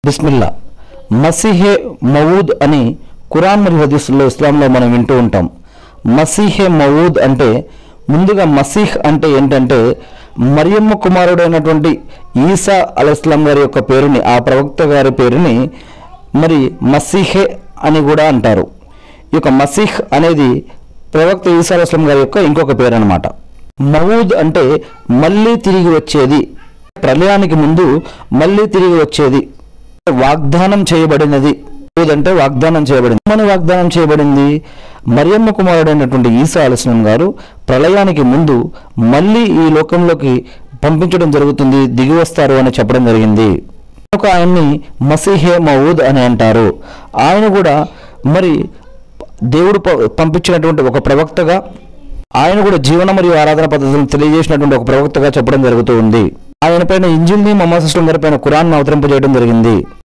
బిస్మిల్లా మసీహే మవూద్ అని ఖురాన్ మరియు హదీసుల్లో ఇస్లాంలో మనం వింటూ ఉంటాం మసీహే మవూద్ అంటే ముందుగా మసీహ్ అంటే ఏంటంటే మరియమ్మ కుమారుడైనటువంటి ఈసా అలైస్లాం గారి యొక్క పేరుని ఆ ప్రవక్త గారి పేరుని మరి మసీహే అని కూడా అంటారు ఈ యొక్క మసీహ్ అనేది ప్రవక్త ఈసా అలైస్లాం గారి యొక్క ఇంకొక పేరు అనమాట మవూద్ అంటే మళ్ళీ తిరిగి వచ్చేది ప్రళయానికి ముందు మళ్ళీ తిరిగి వచ్చేది వాగ్దానం చేయబడినది అంటే వాగ్దానం చేయబడింది మన వాగ్దానం చేయబడింది మరియమ్మ కుమారుడైనటువంటి ఈసా అలస్లం గారు ప్రళయానికి ముందు మళ్ళీ ఈ లోకంలోకి పంపించడం జరుగుతుంది దిగి వస్తారు అని చెప్పడం జరిగింది ఒక ఆయన్ని మసీహే మౌద్ అని అంటారు ఆయన కూడా మరి దేవుడు ప- పంపించినటువంటి ఒక ప్రవక్తగా ఆయన కూడా జీవన మరియు ఆరాధన పద్ధతులను తెలియజేసినటువంటి ఒక ప్రవక్తగా చెప్పడం జరుగుతూ ఉంది ఆయన పైన ఇంజిల్ని మొహమ్మద్ అస్లం గారి పైన ఖురాన్ అవతరింపజేయడం జరిగింది